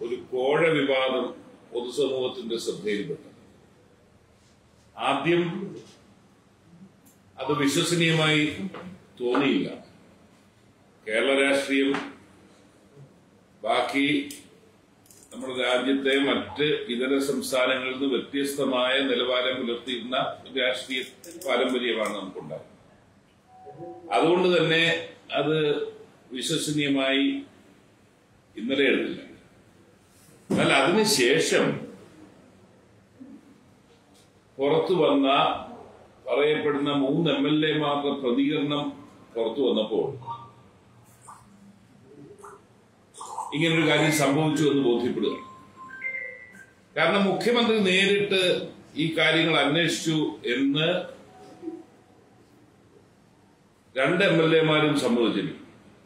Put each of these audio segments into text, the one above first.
ഒരു കോഴ വിവാദം പൊതുസമൂഹത്തിന്റെ ശ്രദ്ധയിൽപ്പെട്ടു ആദ്യം അത് വിശ്വസനീയമായി തോന്നിയില്ല കേരള രാഷ്ട്രീയം ബാക്കി നമ്മുടെ രാജ്യത്തെ മറ്റ് ഇതര സംസ്ഥാനങ്ങളിൽ നിന്ന് വ്യത്യസ്തമായ നിലവാരം പുലർത്തിയിരുന്ന രാഷ്ട്രീയ പാരമ്പര്യമാണ് നമുക്കുണ്ടായത് അതുകൊണ്ട് തന്നെ അത് വിശ്വസനീയമായി ഇന്നലെ എടുത്തില്ല എന്നാൽ അതിനുശേഷം പുറത്തു വന്ന പറയപ്പെടുന്ന മൂന്ന് എം എൽ എമാരുടെ പ്രതികരണം പുറത്തു വന്നപ്പോൾ ഇങ്ങനൊരു കാര്യം സംഭവിച്ചു എന്ന് ബോധ്യപ്പെടുക കാരണം മുഖ്യമന്ത്രി നേരിട്ട് ഈ കാര്യങ്ങൾ അന്വേഷിച്ചു എന്ന് രണ്ട് എം എൽ എമാരും സമ്മതിച്ചിരുന്നു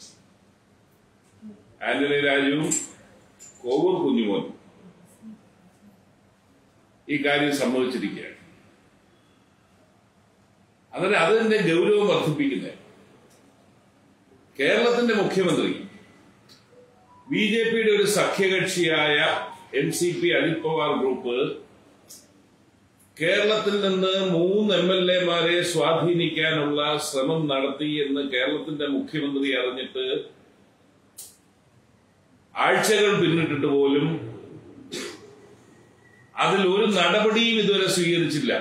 ആന്റണി രാജുവും കോവൂർ കുഞ്ഞുമോനും ഈ കാര്യം സമ്മതിച്ചിരിക്കുകയാണ് അന്നേരം അതിന്റെ ഗൗരവം വർദ്ധിപ്പിക്കുന്നത് കേരളത്തിന്റെ മുഖ്യമന്ത്രി ബി ജെ പിയുടെ ഒരു സഖ്യകക്ഷിയായ N C P Ajit Pawar group കേരളത്തിൽ നിന്ന് മൂന്ന് എം എൽ എമാരെ സ്വാധീനിക്കാനുള്ള ശ്രമം നടത്തി എന്ന് കേരളത്തിന്റെ മുഖ്യമന്ത്രി അറിഞ്ഞിട്ട് ആഴ്ചകൾ പിന്നിട്ടിട്ട് പോലും അതിൽ ഒരു നടപടിയും ഇതുവരെ സ്വീകരിച്ചില്ല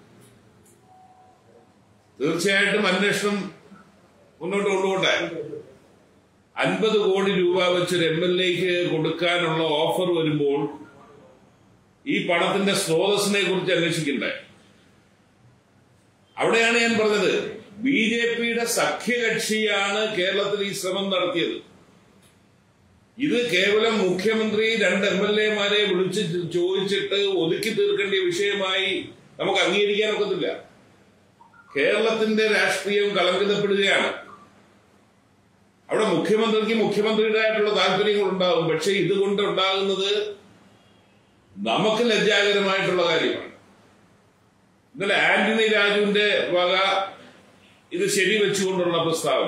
തീർച്ചയായിട്ടും അന്വേഷണം മുന്നോട്ട് കൊണ്ടുപോട്ടെ അൻപത് കോടി രൂപ വെച്ചൊരു എം എൽ എക്ക് കൊടുക്കാനുള്ള ഓഫർ വരുമ്പോൾ ഈ പണത്തിന്റെ സ്രോതസ്സിനെ കുറിച്ച് അന്വേഷിക്കണ്ടേ അവിടെയാണ് ഞാൻ പറഞ്ഞത് ബി ജെ പിയുടെ സഖ്യകക്ഷിയാണ് കേരളത്തിൽ ഈ ശ്രമം നടത്തിയത് ഇത് കേവലം മുഖ്യമന്ത്രി രണ്ട് എം എൽ എമാരെ വിളിച്ച് ചോദിച്ചിട്ട് ഒതുക്കി തീർക്കേണ്ട വിഷയമായി നമുക്ക് അംഗീകരിക്കാൻ ഒക്കത്തില്ല കേരളത്തിന്റെ രാഷ്ട്രീയം കളങ്കിതപ്പെടുകയാണ് അവിടെ മുഖ്യമന്ത്രിക്ക് മുഖ്യമന്ത്രിയുടേതായിട്ടുള്ള താല്പര്യങ്ങൾ ഉണ്ടാകും പക്ഷെ ഇതുകൊണ്ട് ഉണ്ടാകുന്നത് നമുക്ക് ലജ്ജാകരമായിട്ടുള്ള കാര്യമാണ് ഇന്നലെ ആന്റണി രാജുവിന്റെ വക ഇത് ശരിവെച്ചുകൊണ്ടുള്ള പ്രസ്താവന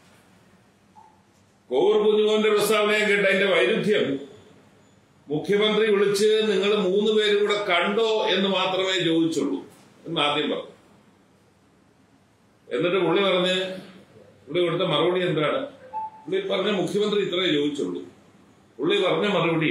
കോവൂർ കുഞ്ഞുമോന്റെ പ്രസ്താവനയെ കേട്ട അതിന്റെ വൈരുദ്ധ്യം മുഖ്യമന്ത്രി വിളിച്ച് നിങ്ങൾ മൂന്ന് പേരും കൂടെ കണ്ടോ എന്ന് മാത്രമേ ചോദിച്ചുള്ളൂ എന്ന് ആദ്യം പറഞ്ഞു എന്നിട്ട് പുള്ളി പറഞ്ഞ് പുള്ളി കൊടുത്ത മറുപടി എന്താണ് പുള്ളി പറഞ്ഞ മുഖ്യമന്ത്രി ഇത്രേ ചോദിച്ചുള്ളൂ പുള്ളി പറഞ്ഞ മറുപടി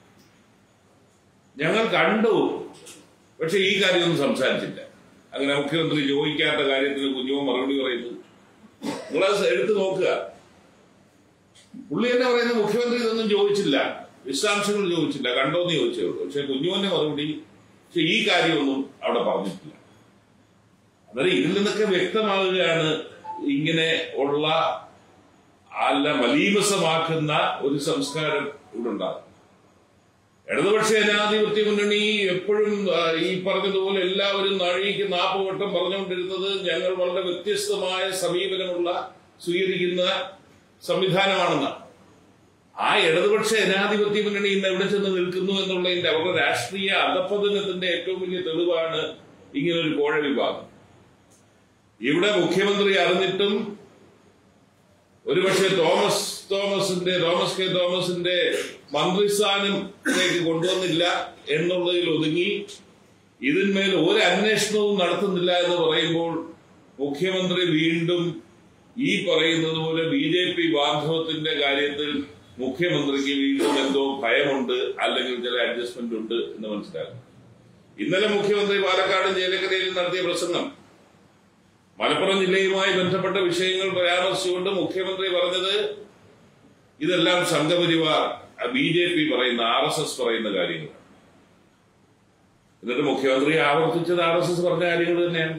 ഞങ്ങൾ കണ്ടു പക്ഷെ ഈ കാര്യമൊന്നും സംസാരിച്ചില്ല അങ്ങനെ മുഖ്യമന്ത്രി ചോദിക്കാത്ത കാര്യത്തിന് കുഞ്ഞുമോ മറുപടി പറയുന്നു നിങ്ങളത് എടുത്തു നോക്കുക പുള്ളി തന്നെ പറയുന്ന മുഖ്യമന്ത്രി ഇതൊന്നും ചോദിച്ചില്ല വിശദാംശങ്ങൾ ചോദിച്ചില്ല കണ്ടോന്ന് ചോദിച്ചേ ഉള്ളൂ പക്ഷെ കുഞ്ഞുമോന്റെ മറുപടി പക്ഷെ ഈ കാര്യമൊന്നും അവിടെ പറഞ്ഞിട്ടില്ല അന്നേരം ഇതിൽ നിന്നൊക്കെ വ്യക്തമാവുകയാണ് ഇങ്ങനെ ഉള്ള അല്ല മലീമസമാക്കുന്ന ഒരു സംസ്കാരം ഇവിടെ ഉണ്ടാകും ഇടതുപക്ഷ ജനാധിപത്യ മുന്നണി എപ്പോഴും ആ, ഈ പറഞ്ഞതുപോലെ എല്ലാവരും നാഴിക്ക് നാൽപ്പത് വട്ടം പറഞ്ഞുകൊണ്ടിരുന്നത് ഞങ്ങൾ വളരെ വ്യത്യസ്തമായ സമീപനമുള്ള സ്വീകരിക്കുന്ന സംവിധാനമാണെന്നാണ് ആ ഇടതുപക്ഷ ജനാധിപത്യ മുന്നണി ഇന്ന് എവിടെ ചെന്ന് നിൽക്കുന്നു എന്നുള്ളതിന്റെ അവരുടെ രാഷ്ട്രീയ അധപ്പതനത്തിന്റെ ഏറ്റവും വലിയ തെളിവാണ് ഇങ്ങനൊരു കോഴ വിഭാഗം ഇവിടെ മുഖ്യമന്ത്രി അറിഞ്ഞിട്ടും ഒരുപക്ഷെ തോമസ് തോമസിന്റെ തോമസ് കെ തോമസിന്റെ മന്ത്രിസ്ഥാനത്തിലേക്ക് കൊണ്ടുവന്നില്ല എന്നുള്ളതിൽ ഒതുങ്ങി ഇതിന്മേൽ ഒരു അന്വേഷണവും നടത്തുന്നില്ല എന്ന് പറയുമ്പോൾ മുഖ്യമന്ത്രി വീണ്ടും ഈ പറയുന്നത് പോലെ ബി ജെ പി ബാന്ധവത്തിന്റെ കാര്യത്തിൽ മുഖ്യമന്ത്രിക്ക് വീണ്ടും എന്തോ ഭയമുണ്ട് അല്ലെങ്കിൽ ചില അഡ്ജസ്റ്റ്മെന്റ് ഉണ്ട് എന്ന് മനസ്സിലാകും ഇന്നലെ മുഖ്യമന്ത്രി പാലക്കാട് ചേലക്കരയിൽ നടത്തിയ പ്രസംഗം മലപ്പുറം ജില്ലയുമായി ബന്ധപ്പെട്ട വിഷയങ്ങൾ പരാമർശിച്ചുകൊണ്ട് മുഖ്യമന്ത്രി പറഞ്ഞത് ഇതെല്ലാം സംഘപരിവാർ ബി ജെ പി പറയുന്ന ആർ എസ് എസ് പറയുന്ന കാര്യങ്ങൾ എന്നിട്ട് മുഖ്യമന്ത്രി ആവർത്തിച്ചത് ആർ എസ് എസ് പറഞ്ഞ കാര്യങ്ങൾ തന്നെയാണ്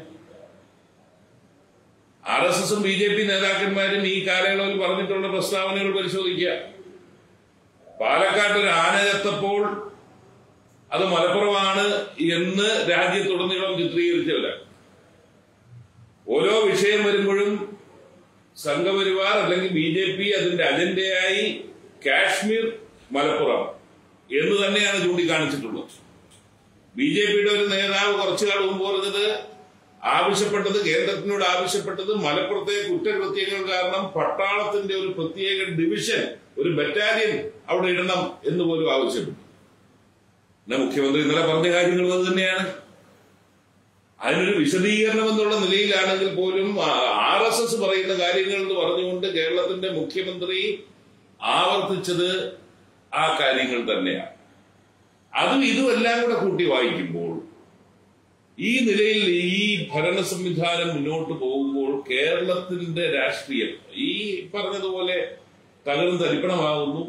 ആർ എസ് എസും ബി ജെ പി നേതാക്കന്മാരും ഈ കാലയളവിൽ പറഞ്ഞിട്ടുള്ള പ്രസ്താവനകൾ പരിശോധിക്കുക പാലക്കാട്ട് ഒരു ആന ചത്തപ്പോൾ അത് മലപ്പുറമാണ് എന്ന് രാജ്യത്തുടനീളം ചിത്രീകരിച്ചവരാണ് ഓരോ വിഷയം വരുമ്പോഴും സംഘപരിവാർ അല്ലെങ്കിൽ ബി ജെ പി അതിന്റെ അജണ്ടയായി കാശ്മീർ മലപ്പുറം എന്ന് തന്നെയാണ് ചൂണ്ടിക്കാണിച്ചിട്ടുള്ളത് ബി ജെ പിയുടെ ഒരു നേതാവ് കുറച്ചു കാലം മുമ്പ് പറഞ്ഞത് ആവശ്യപ്പെട്ടത് കേന്ദ്രത്തിനോട് ആവശ്യപ്പെട്ടത് മലപ്പുറത്തെ കുറ്റകൃത്യങ്ങൾ കാരണം പട്ടാളത്തിന്റെ ഒരു പ്രത്യേക ഡിവിഷൻ ഒരു ബറ്റാലിയൻ അവിടെ ഇടണം എന്ന് പോലും ആവശ്യപ്പെട്ടു എന്നാ മുഖ്യമന്ത്രി ഇന്നലെ പറഞ്ഞ കാര്യങ്ങൾ അത് തന്നെയാണ് അതിനൊരു വിശദീകരണം എന്നുള്ള നിലയിലാണെങ്കിൽ പോലും ആർ എസ് എസ് പറയുന്ന കാര്യങ്ങൾ എന്ന് പറഞ്ഞുകൊണ്ട് കേരളത്തിന്റെ മുഖ്യമന്ത്രി ആവർത്തിച്ചത് ആ കാര്യങ്ങൾ തന്നെയാണ് അതും ഇതും എല്ലാം കൂടെ കൂട്ടി വായിക്കുമ്പോൾ ഈ നിലയിൽ ഈ ഭരണ സംവിധാനം മുന്നോട്ട് പോകുമ്പോൾ കേരളത്തിന്റെ രാഷ്ട്രീയം ഈ പറഞ്ഞതുപോലെ തകർന്ന് തരിപ്പണമാകുന്നു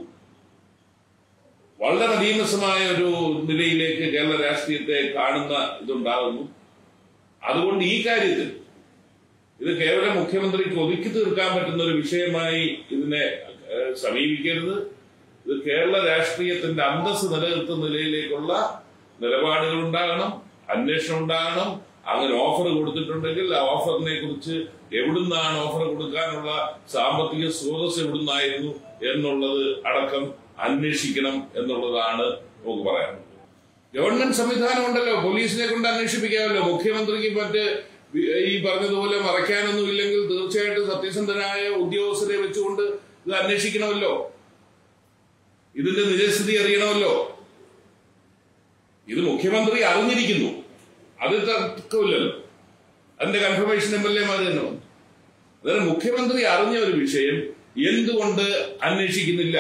വളരെ ഭീമസമായ ഒരു നിലയിലേക്ക് കേരള രാഷ്ട്രീയത്തെ കാണുന്ന ഇതുണ്ടാകുന്നു അതുകൊണ്ട് ഈ കാര്യത്തിൽ ഇത് കേവലം മുഖ്യമന്ത്രിക്ക് ഒതുക്കി തീർക്കാൻ പറ്റുന്ന ഒരു വിഷയമായി ഇതിനെ ഏഹ്, സമീപിക്കരുത് ഇത് കേരള രാഷ്ട്രീയത്തിന്റെ അന്തസ് നിലനിർത്തുന്ന നിലയിലേക്കുള്ള നിലപാടുകൾ ഉണ്ടാകണം അന്വേഷണം ഉണ്ടാകണം അങ്ങനെ ഓഫർ കൊടുത്തിട്ടുണ്ടെങ്കിൽ ആ ഓഫറിനെ കുറിച്ച് എവിടുന്നാണ് ഓഫർ കൊടുക്കാനുള്ള സാമ്പത്തിക സ്രോതസ് എവിടുന്നായിരുന്നു എന്നുള്ളത് അടക്കം അന്വേഷിക്കണം എന്നുള്ളതാണ് നമുക്ക് പറയാനുള്ളത് ഗവൺമെന്റ് സംവിധാനം ഉണ്ടല്ലോ പോലീസിനെ കൊണ്ട് അന്വേഷിപ്പിക്കാമല്ലോ മുഖ്യമന്ത്രിക്ക് മറ്റ് വി- ഈ പറഞ്ഞതുപോലെ മറയ്ക്കാനൊന്നും ഇല്ലെങ്കിൽ തീർച്ചയായിട്ടും സത്യസന്ധനായ ഉദ്യോഗസ്ഥരെ വെച്ചുകൊണ്ട് ഇത് അന്വേഷിക്കണമല്ലോ ഇതിന്റെ നിജസ്ഥിതി അറിയണമല്ലോ ഇത് മുഖ്യമന്ത്രി അറിഞ്ഞിരിക്കുന്നു അത് തർക്കമില്ലല്ലോ അതിന്റെ കൺഫർമേഷൻ എം എൽ എമാർ തന്നെ വന്നു അതായത് മുഖ്യമന്ത്രി അറിഞ്ഞ ഒരു വിഷയം എന്തുകൊണ്ട് അന്വേഷിക്കുന്നില്ല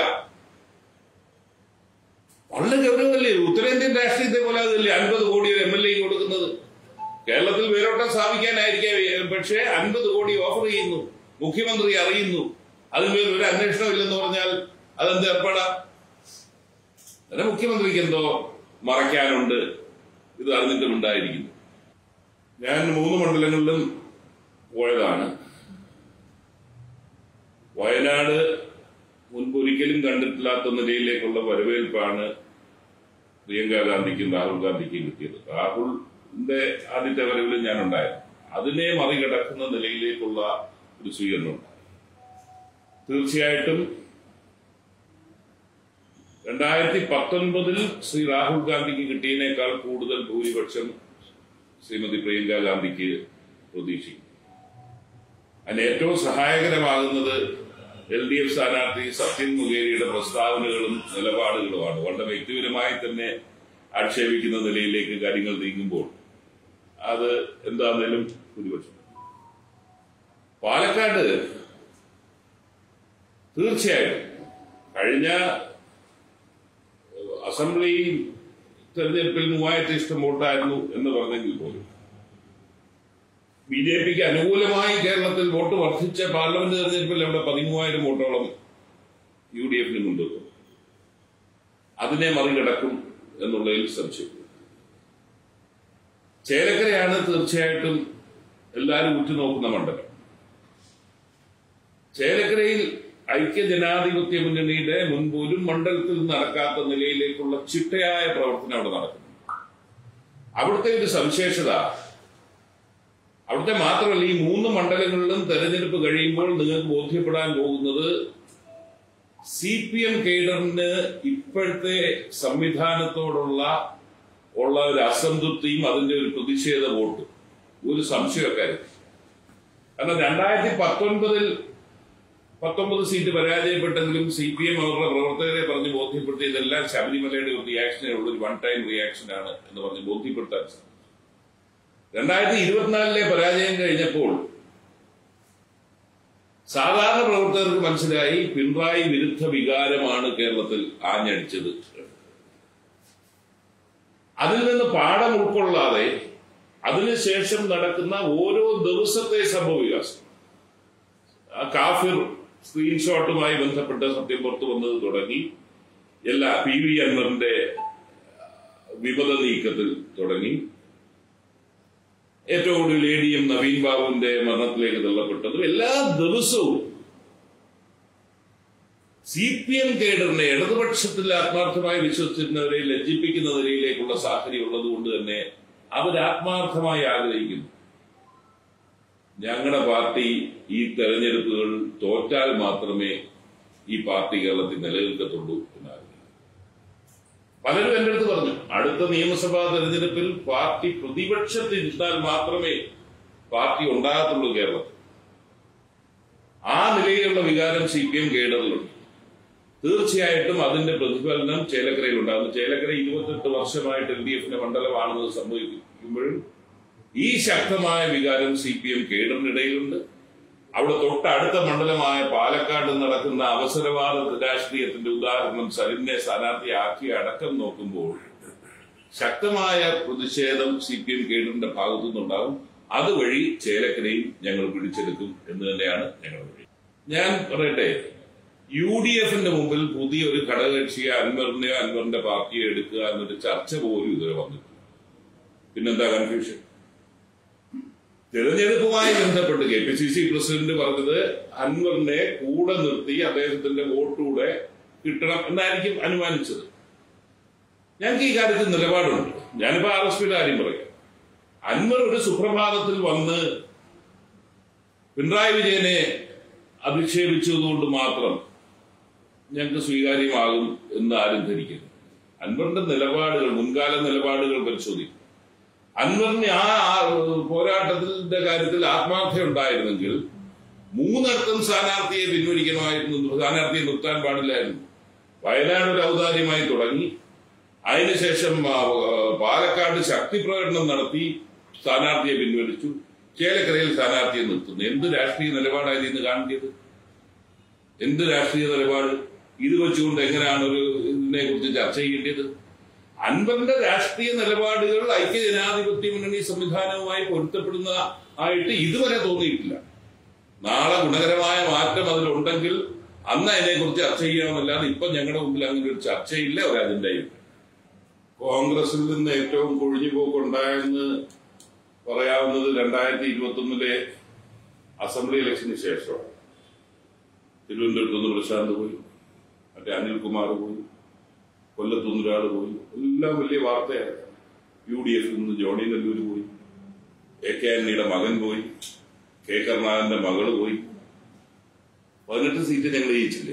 വളരെ ഗൗരവമല്ലേ ഉത്തരേന്ത്യൻ രാഷ്ട്രീയത്തെ പോലെ അതല്ലേ അൻപത് കോടി ഒരു എം എൽ എ കൊടുക്കുന്നത് കേരളത്തിൽ വേരോട്ടം സ്ഥാപിക്കാനായിരിക്കാം പക്ഷേ അൻപത് കോടി ഓഫർ ചെയ്യുന്നു മുഖ്യമന്ത്രി അറിയുന്നു അതിന്മേൽ ഒരു അന്വേഷണം ഇല്ലെന്ന് പറഞ്ഞാൽ അതെന്ത് ഏർപ്പാടാ അല്ല മുഖ്യമന്ത്രിക്ക് എന്തോ മറയ്ക്കാനുണ്ട് ഇത് അറിഞ്ഞിട്ടുമുണ്ടായിരിക്കുന്നു ഞാൻ മൂന്ന് മണ്ഡലങ്ങളിലും പോയതാണ് വയനാട് മുൻപൊരിക്കലും കണ്ടിട്ടില്ലാത്ത നിലയിലേക്കുള്ള വരവേൽപ്പാണ് പ്രിയങ്ക ഗാന്ധിക്കും രാഹുൽ ഗാന്ധിക്കും കിട്ടിയത് രാഹുലിന്റെ ആദ്യത്തെ വരവിൽ ഞാൻ ഉണ്ടായിരുന്നു അതിനെ മറികടക്കുന്ന നിലയിലേക്കുള്ള ഒരു സ്വീകരണം ഉണ്ടായി തീർച്ചയായിട്ടും രണ്ടായിരത്തി പത്തൊൻപതിൽ ശ്രീ രാഹുൽ ഗാന്ധിക്ക് കിട്ടിയതിനേക്കാൾ കൂടുതൽ ഭൂരിപക്ഷം ശ്രീമതി പ്രിയങ്ക ഗാന്ധിക്ക് പ്രതീക്ഷിക്കും അതിന് ഏറ്റവും സഹായകരമാകുന്നത് എൽ ഡി എഫ് സ്ഥാനാർത്ഥി സത്യൻ മുഖേരിയുടെ പ്രസ്താവനകളും നിലപാടുകളുമാണ് വളരെ വ്യക്തിപരമായി തന്നെ ആക്ഷേപിക്കുന്ന നിലയിലേക്ക് കാര്യങ്ങൾ നീങ്ങുമ്പോൾ അത് എന്താണേലും ഭൂരിപക്ഷം പാലക്കാട് തീർച്ചയായിട്ടും കഴിഞ്ഞ അസംബ്ലി തെരഞ്ഞെടുപ്പിൽ മൂവായിരത്തി ഇഷ്ടം വോട്ടായിരുന്നു എന്ന് പറഞ്ഞെങ്കിൽ പോലും ബി ജെ പിക്ക് അനുകൂലമായി കേരളത്തിൽ വോട്ട് വർദ്ധിച്ച പാർലമെന്റ് തെരഞ്ഞെടുപ്പിൽ അവിടെ പതിമൂവായിരം വോട്ടോളം യു ഡി എഫിന് മുൻതൂക്കം അതിനെ മറികടക്കും എന്നുള്ളതിൽ സംശയം ചേലക്കരയാണ് തീർച്ചയായിട്ടും എല്ലാവരും ഉറ്റുനോക്കുന്ന മണ്ഡലം ചേലക്കരയിൽ ഐക്യ ജനാധിപത്യ മുന്നണിയുടെ മുൻപോലും മണ്ഡലത്തിൽ നടക്കാത്ത നിലയിലേക്കുള്ള ചിട്ടയായ പ്രവർത്തനം അവിടെ നടക്കുന്നു അവിടുത്തെ ഒരു സവിശേഷത അവിടുത്തെ മാത്രമല്ല ഈ മൂന്ന് മണ്ഡലങ്ങളിലും തെരഞ്ഞെടുപ്പ് കഴിയുമ്പോൾ നിങ്ങൾക്ക് ബോധ്യപ്പെടാൻ പോകുന്നത് സി പി എം കേഡറിന് ഇപ്പോഴത്തെ സംവിധാനത്തോടുള്ള ഉള്ള ഒരു അസംതൃപ്തിയും അതിന്റെ ഒരു പ്രതിഷേധ വോട്ടും ഒരു സംശയമൊക്കെ കാരണം രണ്ടായിരത്തി പത്തൊൻപതിൽ പത്തൊമ്പത് സീറ്റ് പരാജയപ്പെട്ടെങ്കിലും സി പി എം അവരുടെ പ്രവർത്തകരെ പറഞ്ഞ് ബോധ്യപ്പെടുത്തി ഇതെല്ലാം ശബരിമലയുടെ ഒരു റിയാക്ഷനേ ഉള്ളൂ ഒരു വൺ ടൈം റിയാക്ഷനാണ് എന്ന് പറഞ്ഞ് ബോധ്യപ്പെടുത്താൻ സാധിച്ചു രണ്ടായിരത്തി ഇരുപത്തിനാലിലെ പരാജയം കഴിഞ്ഞപ്പോൾ സാധാരണ പ്രവർത്തകർക്ക് മനസ്സിലായി പിണറായി വിരുദ്ധ വികാരമാണ് കേരളത്തിൽ ആഞ്ഞടിച്ചത് അതിൽ നിന്ന് പാഠം ഉൾക്കൊള്ളാതെ അതിനുശേഷം നടക്കുന്ന ഓരോ ദിവസത്തെ സംഭവവികാസം ആ കാഫിർ സ്ക്രീൻഷോട്ടുമായി ബന്ധപ്പെട്ട സത്യം പുറത്തു വന്നത് തുടങ്ങി എല്ലാ പി വി അൻവറിന്റെ വിമത നീക്കത്തിൽ തുടങ്ങി ഏറ്റവും കൂടുതൽ എ ഡി എം നവീൻ ബാബുവിന്റെ മരണത്തിലേക്ക് തള്ളപ്പെട്ടതും എല്ലാ ദിവസവും സി പി എം കേഡറിനെ ഇടതുപക്ഷത്തിൽ ആത്മാർത്ഥമായി വിശ്വസിച്ചിരുന്നവരെ ലജ്ജിപ്പിക്കുന്ന നിലയിലേക്കുള്ള സാഹചര്യം ഉള്ളതുകൊണ്ട് തന്നെ അവർ ആത്മാർത്ഥമായി ആഗ്രഹിക്കുന്നു ഞങ്ങളുടെ പാർട്ടി ഈ തെരഞ്ഞെടുപ്പുകൾ തോറ്റാൽ മാത്രമേ ഈ പാർട്ടി കേരളത്തിൽ നിലനിൽക്കത്തുള്ളൂ എന്നാഗ്രഹിക്കുന്നു പലരും എന്റെ അടുത്ത് പറഞ്ഞു അടുത്ത നിയമസഭാ തെരഞ്ഞെടുപ്പിൽ പാർട്ടി പ്രതിപക്ഷത്തിരുന്നാൽ മാത്രമേ പാർട്ടി ഉണ്ടാകത്തുള്ളൂ കേരളത്തിൽ ആ നിലയിലുള്ള വികാരം സി പി എം കേഡറിലുണ്ട് തീർച്ചയായിട്ടും അതിന്റെ പ്രതിഫലനം ചേലക്കരയിൽ ഉണ്ടാകുന്നു ചേലക്കര ഇരുപത്തെട്ട് വർഷമായിട്ട് എൽ ഡി എഫിന്റെ മണ്ഡലമാണെന്ന് സംഭവിക്കുമ്പോഴും ഈ ശക്തമായ വികാരം സി പി എം കേഡറിനിടയിലുണ്ട് അവിടെ തൊട്ടടുത്ത മണ്ഡലമായ പാലക്കാട് നടക്കുന്ന അവസരവാദ രാഷ്ട്രീയത്തിന്റെ ഉദാഹരണം സരിനെ സ്ഥാനാർത്ഥിയാക്കി അടക്കം നോക്കുമ്പോൾ ശക്തമായ പ്രതിഷേധം സി പി എം കേഡറിന്റെ ഭാഗത്തു നിന്നുണ്ടാകും അതുവഴി ചേലക്കരയും ഞങ്ങൾ പിടിച്ചെടുക്കും എന്ന് തന്നെയാണ് ഞങ്ങളുടെ വഴി ഞാൻ പറയട്ടെ യു ഡി എഫിന്റെ മുമ്പിൽ പുതിയ ഒരു ഘടകകക്ഷിയെ അൻവറിനെയോ അൻവറിന്റെ പാർട്ടിയോ എടുക്കുക എന്നൊരു ചർച്ച പോലും ഇതുവരെ വന്നിട്ടില്ല പിന്നെന്താ കൺഫ്യൂഷൻ തെരഞ്ഞെടുപ്പുമായി ബന്ധപ്പെട്ട് K P C C president പറഞ്ഞത് അൻവറിനെ കൂടെ നിർത്തി അദ്ദേഹത്തിന്റെ വോട്ടുകൂടെ കിട്ടണം എന്നായിരിക്കും അനുമാനിച്ചത് ഞങ്ങൾക്ക് ഈ കാര്യത്തിൽ നിലപാടുണ്ട് ഞാനിപ്പോ ആർ എസ് പിയുടെ കാര്യം പറയാം അൻവർ ഒരു സുപ്രഭാതത്തിൽ വന്ന് പിണറായി വിജയനെ അധിക്ഷേപിച്ചതുകൊണ്ട് മാത്രം ഞങ്ങൾക്ക് സ്വീകാര്യമാകും എന്ന് ആരും ധരിക്കരുത് അൻവറിന്റെ നിലപാടുകൾ മുൻകാല നിലപാടുകൾ പരിശോധിക്കും അൻവറിന് ആ ആ പോരാട്ടത്തിന്റെ കാര്യത്തിൽ ആത്മാർത്ഥ ഉണ്ടായിരുന്നെങ്കിൽ മൂന്നിടത്തും സ്ഥാനാർത്ഥിയെ പിൻവലിക്കണമായിരുന്നു സ്ഥാനാർത്ഥിയെ നിർത്താൻ പാടില്ലായിരുന്നു വയനാട് ഒരു ഔദാര്യമായി തുടങ്ങി അതിനുശേഷം ആ, പാലക്കാട് ശക്തി പ്രകടനം നടത്തി സ്ഥാനാർത്ഥിയെ പിൻവലിച്ചു ചേലക്കരയിൽ സ്ഥാനാർത്ഥിയെ നിർത്തുന്നു എന്ത് രാഷ്ട്രീയ നിലപാടായിരുന്നു ഇന്ന് കാണിച്ചത് എന്ത് രാഷ്ട്രീയ നിലപാട് ഇത് വെച്ചുകൊണ്ട് എങ്ങനെയാണ് ഒരു ഇതിനെ കുറിച്ച് ചർച്ച ചെയ്യേണ്ടത് അൻവറിന്റെ രാഷ്ട്രീയ നിലപാടുകൾ ഐക്യ ജനാധിപത്യ മുന്നണി സംവിധാനവുമായി പൊരുത്തപ്പെടുന്ന ആയിട്ട് ഇതുവരെ തോന്നിയിട്ടില്ല നാളെ ഗുണകരമായ മാറ്റം അതിലുണ്ടെങ്കിൽ അന്ന് അതിനെക്കുറിച്ച് ചർച്ച ചെയ്യാമെന്നല്ലാതെ ഇപ്പൊ ഞങ്ങളുടെ മുമ്പിൽ അങ്ങനെ ഒരു ചർച്ചയില്ല ഒരു അജണ്ടയും കോൺഗ്രസിൽ നിന്ന് ഏറ്റവും കൊഴിഞ്ഞുപോക്കുണ്ടായെന്ന് പറയാവുന്നത് രണ്ടായിരത്തി ഇരുപത്തി ഒന്നിലെ അസംബ്ലി ഇലക്ഷന് ശേഷമാണ് തിരുവനന്തപുരത്ത് നിന്ന് പ്രശാന്ത് പോയി മറ്റേ അനിൽകുമാർ പോയി കൊല്ലത്തുനിന്ന് ഒരാൾ പോയി എല്ലാം വലിയ വാർത്തയാണ് യു ഡി എഫിൽ നിന്ന് ജോണി നെല്ലൂര് പോയി എ കെ ആന്റണിയുടെ മകൻ പോയി കെ കരുണാകരന്റെ മകള് പോയി പതിനെട്ട് സീറ്റ് ഞങ്ങൾ ജയിച്ചില്ലേ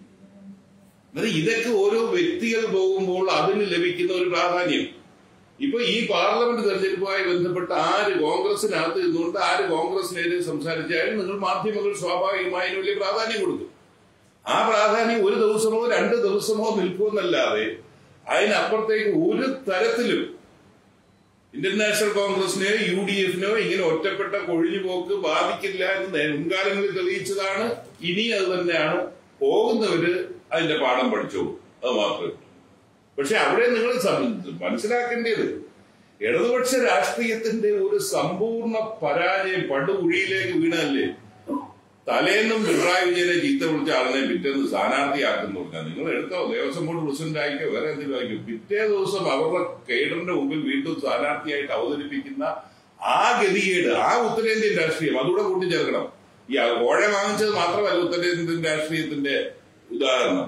അതായത് ഇതൊക്കെ ഓരോ വ്യക്തികൾ പോകുമ്പോൾ അതിന് ലഭിക്കുന്ന ഒരു പ്രാധാന്യം ഇപ്പൊ ഈ പാർലമെന്റ് തെരഞ്ഞെടുപ്പുമായി ബന്ധപ്പെട്ട് ആര് കോൺഗ്രസിനകത്ത് നിന്നുകൊണ്ട് ആര് കോൺഗ്രസിനെതിരെ സംസാരിച്ചാലും നിങ്ങൾ മാധ്യമങ്ങൾ സ്വാഭാവികമായി അതിന് വലിയ പ്രാധാന്യം കൊടുക്കും ആ പ്രാധാന്യം ഒരു ദിവസമോ രണ്ട് ദിവസമോ നിൽക്കുമെന്നല്ലാതെ അതിനപ്പുറത്തേക്ക് ഒരു തരത്തിലും ഇന്ത്യൻ നാഷണൽ കോൺഗ്രസിനെയോ യു ഡി എഫിനോ ഇങ്ങനെ ഒറ്റപ്പെട്ട കൊഴിഞ്ഞുപോക്ക് ബാധിക്കില്ല എന്ന് നേ- മുൻകാലങ്ങളിൽ തെളിയിച്ചതാണ് ഇനി അത് തന്നെയാണ് പോകുന്നവര് അതിന്റെ പാഠം പഠിച്ചോളൂ അത് മാത്രമേ പക്ഷെ അവിടെ നിങ്ങൾ സം- മനസ്സിലാക്കേണ്ടത് ഇടതുപക്ഷ രാഷ്ട്രീയത്തിന്റെ ഒരു സമ്പൂർണ്ണ പരാജയം പടുകുഴിയിലേക്ക് വീണല്ലേ തലേന്നും പിണറായി വിജയനെ ചീത്ത വിളിച്ച ആളിനെ പിറ്റേന്ന് സ്ഥാനാർത്ഥിയാക്കുന്നു പറഞ്ഞാൽ നിങ്ങൾ എടുത്തോ ദേവസ്വം ബോർഡ് പ്രസിഡന്റ് ആയിക്കോ വേറെ എന്തെങ്കിലും ആയിക്കോ പിറ്റേ ദിവസം അവരുടെ കേഡറിന്റെ മുമ്പിൽ വീണ്ടും സ്ഥാനാർത്ഥിയായിട്ട് അവതരിപ്പിക്കുന്ന ആ ഗതികേട് ആ ഉത്തരേന്ത്യൻ രാഷ്ട്രീയം അതുകൂടെ കൂട്ടിച്ചേർക്കണം ഈ കോഴ വാങ്ങിച്ചത് മാത്രമല്ല ഉത്തരേന്ത്യൻ രാഷ്ട്രീയത്തിന്റെ ഉദാഹരണം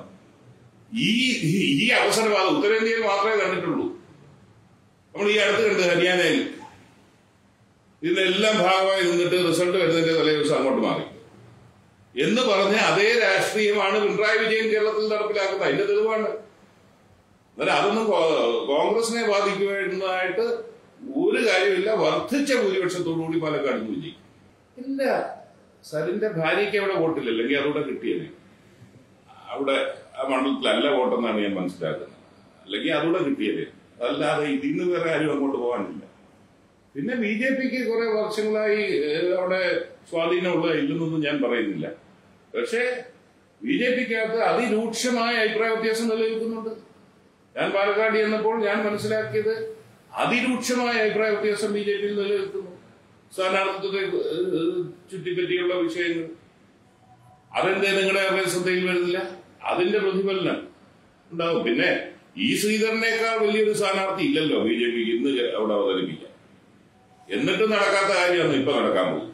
ഈ ഈ- ഈ അവസരവാദം ഉത്തരേന്ത്യയിൽ മാത്രമേ കണ്ടിട്ടുള്ളൂ നമ്മൾ ഈ അടുത്ത് കണ്ട് ഹരിയാനയിൽ ഇതിനെല്ലാം ഭാഗമായി നിന്നിട്ട് റിസൾട്ട് വരുന്നതിന്റെ തലേ ദിവസം അങ്ങോട്ട് മാറി എന്ന് പറഞ്ഞ അതേ രാഷ്ട്രീയമാണ് പിണറായി വിജയൻ കേരളത്തിൽ നടപ്പിലാക്കുന്നത് അതിന്റെ തെളിവാണ് എന്നാലും അതൊന്നും കോ- കോൺഗ്രസിനെ ബാധിക്കുന്നതായിട്ട് ഒരു കാര്യമില്ല വർദ്ധിച്ച ഭൂരിപക്ഷത്തോടുകൂടി പാലക്കാട് നിന്ന് വിജയിക്കും ഇല്ല സരിന്റെ ഭാര്യയ്ക്ക് അവിടെ വോട്ടില്ല അല്ലെങ്കിൽ അതോടെ കിട്ടിയത് അവിടെ ആ മണ്ഡലത്തിലല്ല വോട്ടെന്നാണ് ഞാൻ മനസ്സിലാക്കുന്നത് അല്ലെങ്കിൽ അതോടെ കിട്ടിയത് അല്ലാതെ ഇതിന്ന് വേറെ ആരും അങ്ങോട്ട് പോകാനില്ല പിന്നെ ബി ജെ പിക്ക് കുറെ വർഷങ്ങളായി ഏഹ്, അവിടെ സ്വാധീനമുള്ള ഇല്ലെന്നൊന്നും ഞാൻ പറയുന്നില്ല പക്ഷേ ബി ജെ പിക്കകത്ത് അതിരൂക്ഷമായ അഭിപ്രായ വ്യത്യാസം നിലനിൽക്കുന്നുണ്ട് ഞാൻ പാലക്കാട് ചെന്നപ്പോൾ ഞാൻ മനസ്സിലാക്കിയത് അതിരൂക്ഷമായ അഭിപ്രായ വ്യത്യാസം ബി ജെ പിയിൽ നിലനിൽക്കുന്നു സ്ഥാനാർത്ഥിത്വത്തെ ഏഹ്, ചുറ്റിപ്പറ്റിയുള്ള വിഷയങ്ങൾ അതെന്തേ നിങ്ങളുടെ ശ്രദ്ധയിൽ വരുന്നില്ല അതിന്റെ പ്രതിഫലനം ഉണ്ടാവും പിന്നെ ഈ ശ്രീധരനേക്കാൾ വലിയൊരു സ്ഥാനാർത്ഥി ഇല്ലല്ലോ ബി ജെ പിക്ക് ഇന്ന് അവിടെ അവതരിപ്പിക്കാൻ എന്നിട്ടും നടക്കാത്ത കാര്യമാണ് ഇപ്പൊ നടക്കാൻ പോകുന്നത്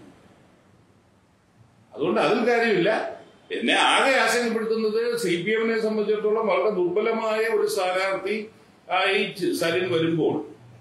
അതുകൊണ്ട് അതിൽ കാര്യമില്ല എന്നെ ആകെ ആശങ്കപ്പെടുത്തുന്നത് സി പി എമ്മിനെ സംബന്ധിച്ചിടത്തോളം വളരെ ദുർബലമായ ഒരു സ്ഥാനാർത്ഥി ആയി ച- സരിൻ വരുമ്പോൾ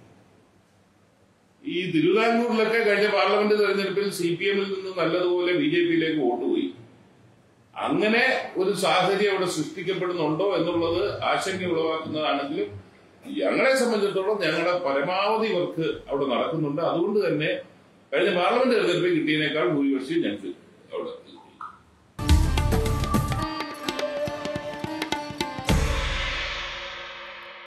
ഈ തിരുവിതാംകൂറിലൊക്കെ കഴിഞ്ഞ പാർലമെന്റ് തെരഞ്ഞെടുപ്പിൽ സി പി എമ്മിൽ നിന്ന് നല്ലതുപോലെ ബി ജെ പിയിലേക്ക് വോട്ട് പോയി അങ്ങനെ ഒരു സാഹചര്യം അവിടെ സൃഷ്ടിക്കപ്പെടുന്നുണ്ടോ എന്നുള്ളത് ആശങ്ക ഉളവാക്കുന്നതാണെങ്കിലും ഞങ്ങളെ സംബന്ധിച്ചിടത്തോളം ഞങ്ങളുടെ പരമാവധി വർക്ക് അവിടെ നടക്കുന്നുണ്ട് അതുകൊണ്ട് തന്നെ കഴിഞ്ഞ പാർലമെന്റ് തെരഞ്ഞെടുപ്പിൽ കിട്ടിയതിനേക്കാൾ ഭൂരിപക്ഷം ഞങ്ങൾക്ക് അവിടെ